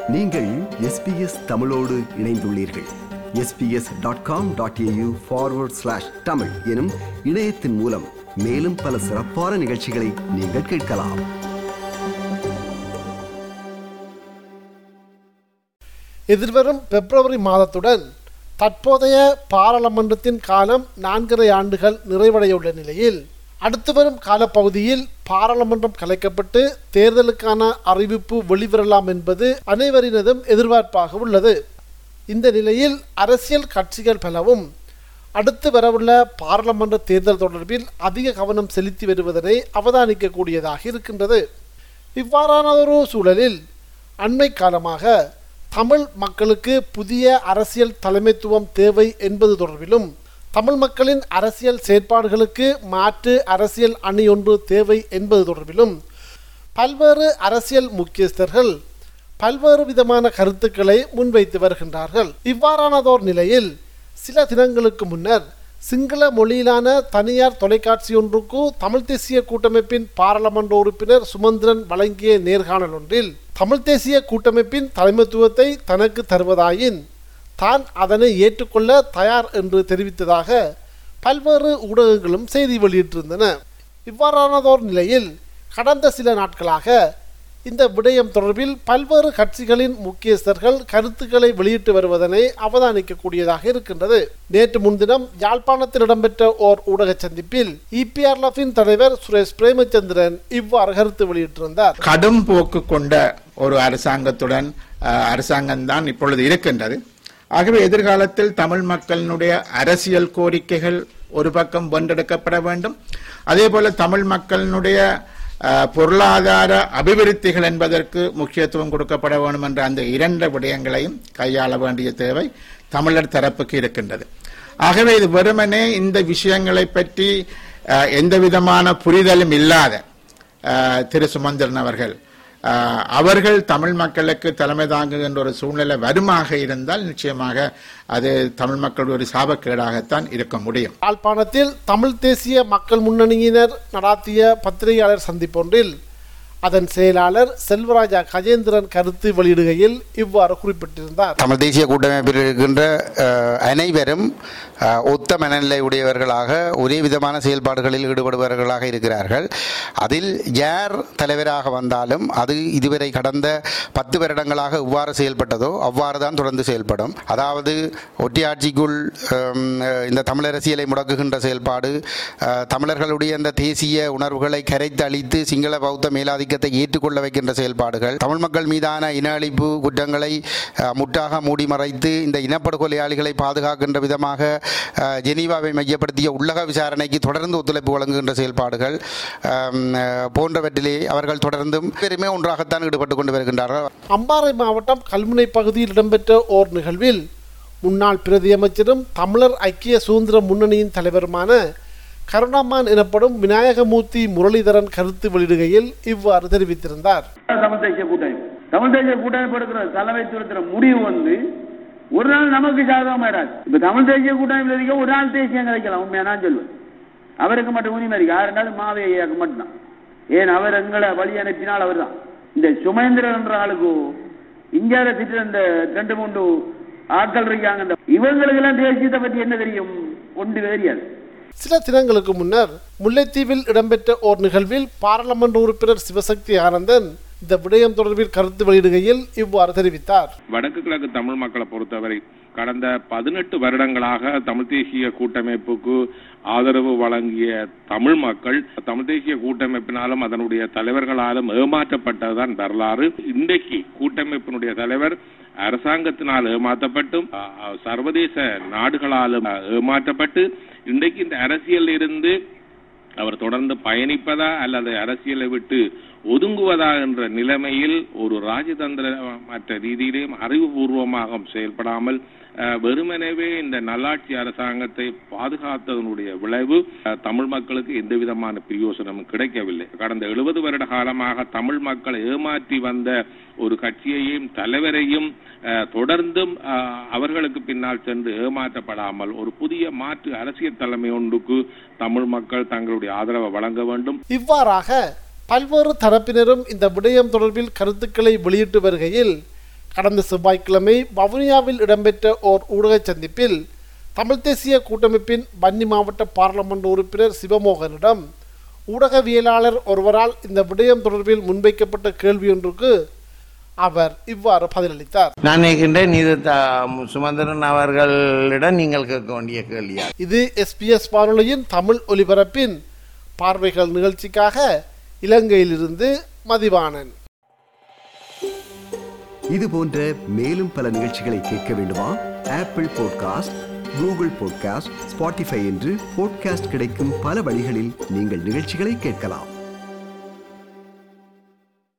நீங்கள் எஸ்பிஎஸ் தமிழோடு இணைந்துள்ளீர்கள் SBS dot com dot AU forward slash Tamil எனும் இணையத்தின் மூலம் மேலும் பல சிறப்பான நிகழ்ச்சிகளை நீங்கள் கேட்கலாம் எதிர்வரும் பிப்ரவரி மாதத்துடன் தற்போதைய பாராளுமன்றத்தின் காலம் நான்கரை ஆண்டுகள் நிறைவடையுள்ள நிலையில் அடுத்து வரும் காலப்பகுதியில் பாராளுமன்றம் கலைக்கப்பட்டு தேர்தலுக்கான அறிவிப்பு வெளிவரலாம் என்பது அனைவரினதும் எதிர்பார்ப்பாக உள்ளது இந்த நிலையில் அரசியல் கட்சிகள் பலவும் அடுத்து வரவுள்ள பாராளுமன்ற தேர்தல் தொடர்பில் அதிக கவனம் செலுத்தி வருவதனை அவதானிக்கக்கூடியதாக இருக்கின்றது இவ்வாறானதொரு சூழலில் அண்மை காலமாக தமிழ் மக்களுக்கு புதிய அரசியல் தலைமைத்துவம் தேவை என்பது தொடர்பிலும் தமிழ் மக்களின் அரசியல் செயற்பாடுகளுக்கு மாற்று அரசியல் அணி ஒன்று தேவை என்பது தொடர்பிலும் பல்வேறு அரசியல் முக்கியஸ்தர்கள் பல்வேறு விதமான கருத்துக்களை முன்வைத்து வருகின்றார்கள் இவ்வாறானதோர் நிலையில் சில தினங்களுக்கு முன்னர் சிங்கள மொழியிலான தனியார் தொலைக்காட்சி ஒன்றுக்கு தமிழ் தேசிய கூட்டமைப்பின் பாராளுமன்ற உறுப்பினர் சுமந்திரன் வழங்கிய நேர்காணல் ஒன்றில் தமிழ் தேசிய கூட்டமைப்பின் தலைமைத்துவத்தை தனக்கு தருவதாயின் தான் அதனை ஏற்றுக்கொள்ள தயார் என்று தெரிவித்ததாக பல்வேறு ஊடகங்களும் செய்தி வெளியிட்டிருந்தன இவ்வாறானதோர் நிலையில் கடந்த சில நாட்களாக இந்த விடயம் தொடர்பில் பல்வேறு கட்சிகளின் முக்கியஸ்தர்கள் கருத்துக்களை வெளியிட்டு வருவதனை அவதானிக்கக்கூடியதாக இருக்கின்றது நேற்று முன்தினம் யாழ்ப்பாணத்தில் இடம்பெற்ற ஓர் ஊடக சந்திப்பில் இபிஆர்எஃபின் தலைவர் சுரேஷ் பிரேமச்சந்திரன் இவ்வாறு கருத்து வெளியிட்டிருந்தார் கடும் போக்கு கொண்ட ஒரு அரசாங்கத்துடன் அஹ், அரசாங்கம்தான் இப்பொழுது இருக்கின்றது ஆகவே எதிர்காலத்தில் தமிழ் மக்களினுடைய அரசியல் கோரிக்கைகள் ஒரு பக்கம் வென்றெடுக்கப்பட வேண்டும் அதே போல தமிழ் மக்களினுடைய அஹ், பொருளாதார அபிவிருத்திகள் என்பதற்கு முக்கியத்துவம் கொடுக்கப்பட வேண்டும் என்ற அந்த இரண்டு விடயங்களையும் கையாள வேண்டிய தேவை தமிழர் தரப்புக்கு இருக்கின்றது ஆகவே இது வெறுமனே இந்த விஷயங்களை பற்றி அஹ், எந்த விதமான புரிதலும் இல்லாத அஹ், திரு சுமந்திரன் அவர்கள் அஹ், அவர்கள் தமிழ் மக்களுக்கு தலைமை தாங்குகின்ற ஒரு சூழ்நிலை வருமாக இருந்தால் நிச்சயமாக அது தமிழ் மக்களுடைய ஒரு சாபக்கேடாகத்தான் இருக்க முடியும் யாழ்ப்பாணத்தில் தமிழ் தேசிய மக்கள் முன்னணியினர் நடாத்திய பத்திரிகையாளர் சந்திப்பொன்றில் அதன் செயலாளர் செல்வராஜா கஜேந்திரன் கருத்து வெளியிடுகையில் இவ்வாறு குறிப்பிட்டிருந்தார் தமிழ் தேசிய கூட்டமைப்பில் இருக்கின்ற அஹ், அனைவரும் அஹ், ஒத்த மனநிலை உடையவர்களாக ஒரே விதமான செயல்பாடுகளில் ஈடுபடுபவர்களாக இருக்கிறார்கள் அதில் யார் தலைவராக வந்தாலும் அது இதுவரை கடந்த பத்து வருடங்களாக எவ்வாறு செயல்பட்டதோ அவ்வாறு தான் தொடர்ந்து செயல்படும் அதாவது ஒட்டியாட்சிக்குள் ஹம், இந்த தமிழரசியலை முடக்குகின்ற செயல்பாடு அஹ், தமிழர்களுடைய இந்த தேசிய உணர்வுகளை கரைத்து அழித்து சிங்கள பௌத்த மேலாதிக்கத்தை ஏற்றுக்கொள்ள வைக்கின்ற செயல்பாடுகள் தமிழ் மக்கள் மீதான இன அழிப்பு குற்றங்களை அஹ், முற்றாக மூடி மறைத்து இந்த இனப்படுகொலையாளிகளை பாதுகாக்கின்ற விதமாக அஹ், ஜெனீவாவை மையப்படுத்திய உள்ளக விசாரணைக்கு தொடர்ந்து ஒத்துழைப்பு வழங்குகின்ற செயல்பாடுகள் அம், அஹ், போன்றவற்றிலே அவர்கள் தொடர்ந்தும் பெருமே ஒன்றாகத்தான் ஈடுபட்டு கொண்டு வருகின்றார்கள் அம்பாறை மாவட்டம் கல்முனை பகுதியில் இடம்பெற்ற ஓர் நிகழ்வில் முன்னாள் பிரதியமைச்சரும் தமிழர் ஐக்கிய சுதந்திர முன்னணியின் தலைவருமான கருணாமான் எனப்படும் விநாயகமூர்த்தி முரளிதரன் கருத்து வெளியிடுகையில் இவ்வாறு தெரிவித்திருந்தார் தமிழ் தேசிய கூட்டமைப்பு தமிழ் தேசிய கூட்டமைப்பு எடுக்கிற தலைமைத்துவத்தின முடிவு வந்து ஒரு நாள் நமக்கு சாதகமாயிடாது இப்ப தமிழ் தேசிய கூட்டமைப்பு இருக்க ஒரு நாள் தேசியம் கிடைக்கலாம் உண்மையா நான் சொல்லுவேன் அவருக்கு மட்டும் உரிமை இருக்கு யாருனாலும் மாவே ஐயாக்கு மட்டும்தான் ஏன் அவர் எங்களை வழி அனுப்பினால் அவர் தான் இந்த சுமேந்திரன் என்ற ஆளுக்கு இந்தியாவில திட்டு இந்த ரெண்டு மூன்று ஆட்கள் இருக்காங்க இந்த இவங்களுக்கு எல்லாம் தேசியத்தை பத்தி என்ன தெரியும் ஒன்று தெரியாது சில தினங்களுக்கு முன்னர் முல்லைத்தீவில் இடம்பெற்ற ஓர் நிகழ்வில் பாராளுமன்ற உறுப்பினர் சிவசக்தி ஆனந்தன் இந்த விடயம் தொடர்பில் கருத்து வெளியிடுகையில் இவ்வாறு தெரிவித்தார் வடக்கு கிழக்கு தமிழ் மக்களை பொறுத்தவரை கடந்த பதினெட்டு வருடங்களாக தமிழ் தேசிய கூட்டமைப்புக்கு ஆதரவு வழங்கிய தமிழ் மக்கள் தமிழ் தேசிய கூட்டமைப்பினாலும் அதனுடைய தலைவர்களாலும் ஏமாற்றப்பட்டதுதான் வரலாறு இன்றைக்கு கூட்டமைப்பினுடைய தலைவர் அரசாங்கத்தினால் ஏமாற்றப்பட்டும் அ- அ- சர்வதேச நாடுகளாலும் அ, ஏமாற்றப்பட்டு இன்றைக்கு இந்த அரசியல் இருந்து அவர் தொடர்ந்து பயணிப்பதா அல்லது அரசியலை விட்டு ஒதுங்குவதா என்ற நிலைமையில் ஒரு ராஜதந்திர மற்ற ரீதியிலேயும் அறிவுபூர்வமாக செயல்படாமல் அஹ், வெறுமனவே இந்த நல்லாட்சி அரசாங்கத்தை பாதுகாத்ததனுடைய விளைவு அஹ், தமிழ் மக்களுக்கு எந்த விதமான பிரயோசனமும் கிடைக்கவில்லை கடந்த எழுபது வருட காலமாக தமிழ் மக்களை ஏமாற்றி வந்த ஒரு கட்சியையும் தலைவரையும் அஹ், தொடர்ந்தும் அஹ், அவர்களுக்கு பின்னால் சென்று ஏமாற்றப்படாமல் ஒரு புதிய மாற்று அரசியல் தலைமை ஒன்றுக்கு தமிழ் மக்கள் தங்களுடைய ஆதரவை வழங்க வேண்டும் இவ்வாறாக பல்வேறு தரப்பினரும் இந்த விடயம் தொடர்பில் கருத்துக்களை வெளியிட்டு வருகையில் கடந்த செவ்வாய்க்கிழமை வவுனியாவில் இடம்பெற்ற ஓர் ஊடக சந்திப்பில் தமிழ் தேசிய கூட்டமைப்பின் வன்னி மாவட்ட பாராளுமன்ற உறுப்பினர் சிவமோகனிடம் ஊடகவியலாளர் ஒருவரால் இந்த விடயம் தொடர்பில் முன்வைக்கப்பட்ட கேள்வியொன்றுக்கு அவர் இவ்வாறு பதிலளித்தார் நான் நினைக்கின்றேன் இது த- சுமந்திரன் அவர்களிடம் நீங்கள் கேட்க வேண்டிய கேள்வியா இது எஸ்பிஎஸ் வானொலியின் தமிழ் ஒலிபரப்பின் பார்வைகள் நிகழ்ச்சிக்காக இலங்கையிலிருந்து மதிவாணன் இது போன்ற மேலும் பல நிகழ்ச்சிகளை கேட்க வேண்டுமா Apple podcast Google podcast Spotify என்று பாட்காஸ்ட் கிடைக்கும் பல வழிகளில் நீங்கள் நிகழ்ச்சிகளை கேட்கலாம்